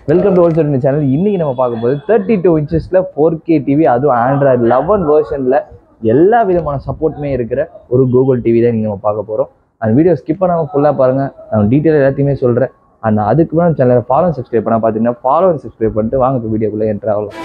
welcome to ஓல்சர் channel இன்னைக்கு நம்ம பார்க்க போது தேர்ட்டி டூ இன்ச்சஸில் ஃபோர் கே டிவி அதுவும் ஆண்ட்ராய்டு லெவன் வேர்ஷனில் எல்லா விதமான சப்போர்ட்டுமே இருக்கிற ஒரு கூகுள் டிவி தான் நீங்கள் நம்ம பார்க்க போகிறோம் அந்த வீடியோ ஸ்கிப் பண்ணாமல் ஃபுல்லாக பாருங்கள் நான் டீட்டெயில் எல்லாத்தையுமே சொல்கிறேன் அண்ட் அதுக்கு முன்னாடி சேனலை ஃபாலோ சப்ஸ்கிரைப் பண்ணால் பார்த்தீங்கன்னா ஃபாலோ சப்ஸ்கிரைப் பண்ணிட்டு வாங்க இப்போ வீடியோக்குள்ளே என்ட்ரு ஆகலாம்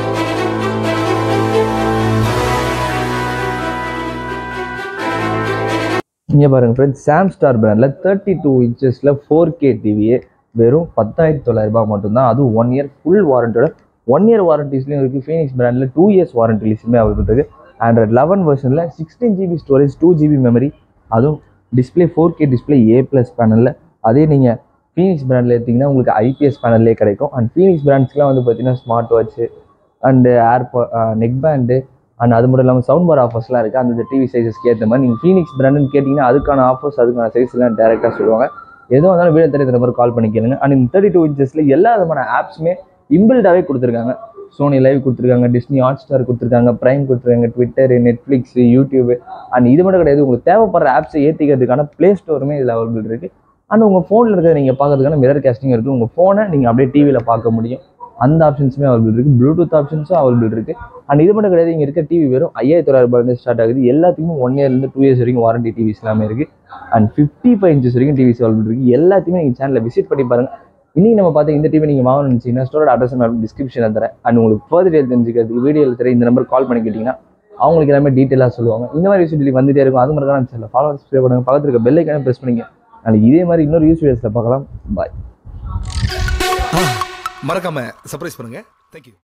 இங்கே பாருங்க ஃப்ரெண்ட்ஸ் சாம் ஸ்டார் பிராண்டில் தேர்ட்டி டூ இன்ச்சஸில் ஃபோர் கே டிவியே வெறும் பத்தாயிரத்தி தொள்ளாயிரம் ரூபாய் மட்டும்தான் அதுவும் ஒன் இயர் ஃபுல் வாரண்டியோட ஒன் இயர் வாரண்டிஸ்லையும் இருக்குது ஃபீனிக்ஸ் பிராண்டில் டூ இயர்ஸ் வாரண்டிஸ்லையுமே அவைலபிள் இருக்குது ஆண்ட்ராய்ட் லெவன் வெர்ஷனில் sixteen GB storage two GB memory அதுவும் display four K display A plus பேனலில் அதே நீங்கள் ஃபீனிக்ஸ் பிராண்டில் எடுத்திங்கன்னா உங்களுக்கு ஐபிஎஸ் பேனல்லே கிடைக்கும் அண்ட் ஃபீனிக்ஸ் பிராண்ட்ஸ்க்குலாம் வந்து பார்த்தீங்கன்னா smart watch and air neck band and அது மட்டும் இல்லாமல் சவுண்ட் பார் ஆஃபர்ஸ்லாம் இருக்குது அந்த டிவி சைஸஸ்க்கு ஏற்ற மாதிரி நீங்கள் ஃபீனிக்ஸ் பிராண்டுன்னு கேட்டிங்கன்னா அதுக்கான ஆஃபர்ஸ் அதுக்கான சைஸ்லாம் டேரெக்டாக சொல்லுவாங்க எதுவும் இருந்தாலும் வீடியோ தெரியுற நம்பர் கால் பண்ணி கேளுங்க அண்ட் இந்த தேர்ட்டி டூ இன்ச்சஸில் எல்லா விதமான ஆப்ஸுமே இம்பில்டாகவே கொடுத்துருக்காங்க சோனி லைவ் கொடுத்துருக்காங்க டிஸ்னி ஹாட் ஸ்டார் கொடுத்துருக்காங்க ப்ரைம் கொடுத்துருக்காங்க ட்விட்டர் நெட்ஃப்ளிக்ஸ் யூடியூப் அண்ட் இது மட்டும் கிடையாது உங்களுக்கு தேவைப்படுற ஆப்ஸை ஏற்றிக்கிறதுக்கான ப்ளே ஸ்டோருமே இதில் அவைலபிள் இருக்குது அண்ட் உங்கள் ஃபோனில் இருக்கிறத நீங்கள் பார்க்கறதுக்கான மிரர் கேஸ்டிங் இருக்குது உங்கள் ஃபோனை நீங்கள் அப்படியே டிவியில் பார்க்க முடியும் அந்த ஆப்ஷன்ஸுமே அவைலபிள் இருக்குது ப்ளூடூத் ஆப்ஷன்ஸும் அவைலபிள் இருக்குது அண்ட் இது மட்டும் கிடையாது இங்கே இருக்க டிவி வெறும் ஐயாயிரத்தி தொள்ளாயிரம் ரூபாயிலேருந்து ஸ்டார்ட் ஆகுது எல்லாத்துக்குமே ஒன் இயர்லேருந்து டூ இயர்ஸ் வரைக்கும் வாரண்டி டிவிஸ் எல்லாமே இருக்குது அண்ட் ஃபிஃப்டி ஃபைவ் இன்ச்சஸ் வரைக்கும் டிவிஸ் அவைலபிள் இருக்குது எல்லாத்தையுமே நீங்கள் சேனலில் விசிட் பண்ணி பாருங்கள் இன்னைக்கு நம்ம பார்த்து இந்த டிவி நீங்கள் வாங்கணும்னு நினச்சிங்கன்னா ஸ்டோரோட அட்ரஸ் நான் டிஸ்கிரிப்ஷனில் தரேன் அண்ட் உங்களுக்கு ஃபர்தர் டீல் தெரிஞ்சுக்கிறதுக்கு வீடியோவில் தர இந்த நம்பர் கால் பண்ணி கேட்டிங்கன்னா அவங்களுக்கு எல்லாமே டீட்டெயிலாக சொல்லுவாங்க இந்த மாதிரி விஷயம் டெய்லி வந்துட்டே இருக்கும் அது மாதிரி தான் சேனல் ஃபாலோ சப்ஸ்கிரைப் பண்ணுங்க பக்கத்தில் இருக்க பெல் ஐக்கானே ப்ரெஸ் பண்ணிங்க நாளைக்கு இதே மாதிரி இன்னொரு யூஸ் வீடியோஸில் பார்க்கலாம் பாய் மறக்காம சர்ப்ரைஸ் பண்ணுங்க தேங்க்யூ